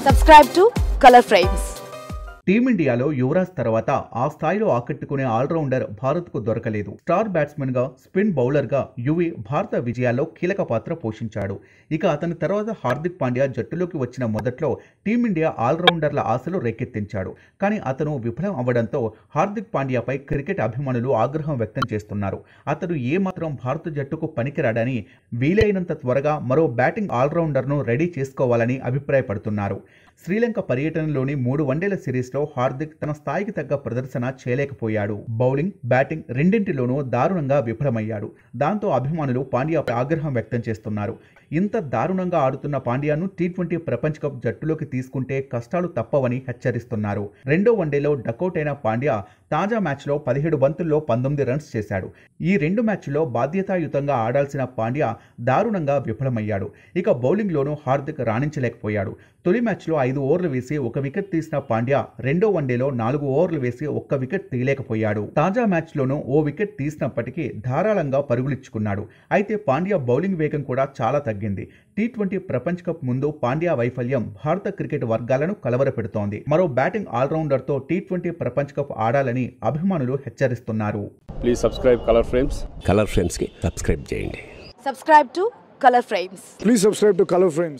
Subscribe to Color Frames. టీమిండియాలో Yuvraj తర్వాత ఆ స్థాయిలో ఆకట్టుకునే ఆల్రౌండర్ భారత్కు దొరకలేదు స్టార్ బ్యాట్స్మెన్ గా స్పిన్ బౌలర్ గా యువి భారత విజయాల్లో కీలక పాత్ర పోషించాడు ఇక అతని తర్వాత హార్దిక్ పాండ్యా జట్టులోకి వచ్చిన మొదట్లో టీమిండియా ఆల్రౌండర్ల ఆశలు రేకెత్తించాడు కానీ అతను విఫలం అవ్వడంతో హార్దిక్ పాండ్యాపై క్రికెట్ అభిమానులు ఆగ్రహం వ్యక్తం చేస్తున్నారు అతడు ఏమాత్రం భారత జట్టుకు పనికిరాడని వీలైనంత త్వరగా మరో బ్యాటింగ్ ఆల్రౌండర్ను రెడీ చేసుకోవాలని అభిప్రాయపడుతున్నారు శ్రీలంక పర్యటనలోని మూడు వన్డేల సిరీస్లో హార్దిక్ తన స్థాయికి తగ్గ ప్రదర్శన చేయలేకపోయాడు బౌలింగ్ బ్యాటింగ్ రెండింటిలోనూ దారుణంగా విఫలమయ్యాడు దాంతో అభిమానులు పాండ్యాపై ఆగ్రహం వ్యక్తం చేస్తున్నారు ఇంత దారుణంగా ఆడుతున్న పాండ్యాను టీ ట్వంటీ ప్రపంచ కప్ జట్టులోకి తీసుకుంటే కష్టాలు తప్పవని హెచ్చరిస్తున్నారు రెండో వన్డేలో డకౌట్ అయిన పాండ్యా తాజా మ్యాచ్లో పదిహేడు బంతుల్లో పంతొమ్మిది రన్స్ చేశాడు ఈ రెండు మ్యాచ్ల్లో బాధ్యతాయుతంగా ఆడాల్సిన పాండ్యా దారుణంగా విఫలమయ్యాడు ఇక బౌలింగ్లోనూ హార్దిక్ రాణించలేకపోయాడు తొలి మ్యాచ్లో ఐదు ఓవర్లు వేసి ఒక వికెట్ తీసిన పాండ్యా రెండో వన్డేలో నాలుగు ఓవర్లు వేసి ఒక్క వికెట్ తీయలేకపోయాడు తాజా మ్యాచ్లోనూ ఓ వికెట్ తీసినప్పటికీ ధారాళంగా పరుగులిచ్చుకున్నాడు అయితే పాండ్యా బౌలింగ్ వేగం కూడా చాలా తగ్గింది టీ ట్వంటీ ప్రపంచ కప్ ముందు పాండ్యా వైఫల్యం భారత క్రికెట్ వర్గాలను కలవరపెడుతోంది మరో బ్యాటింగ్ ఆల్రౌండర్తో టీ ట్వంటీ ప్రపంచ కప్ ఆడాలని అభిమానులు హెచ్చరిస్తున్నారు please subscribe colour frames colour ఫ్రేమ్స్కి సబ్స్క్రైబ్ చేయండి Subscribe to Color Frames. Please subscribe to Color Frames.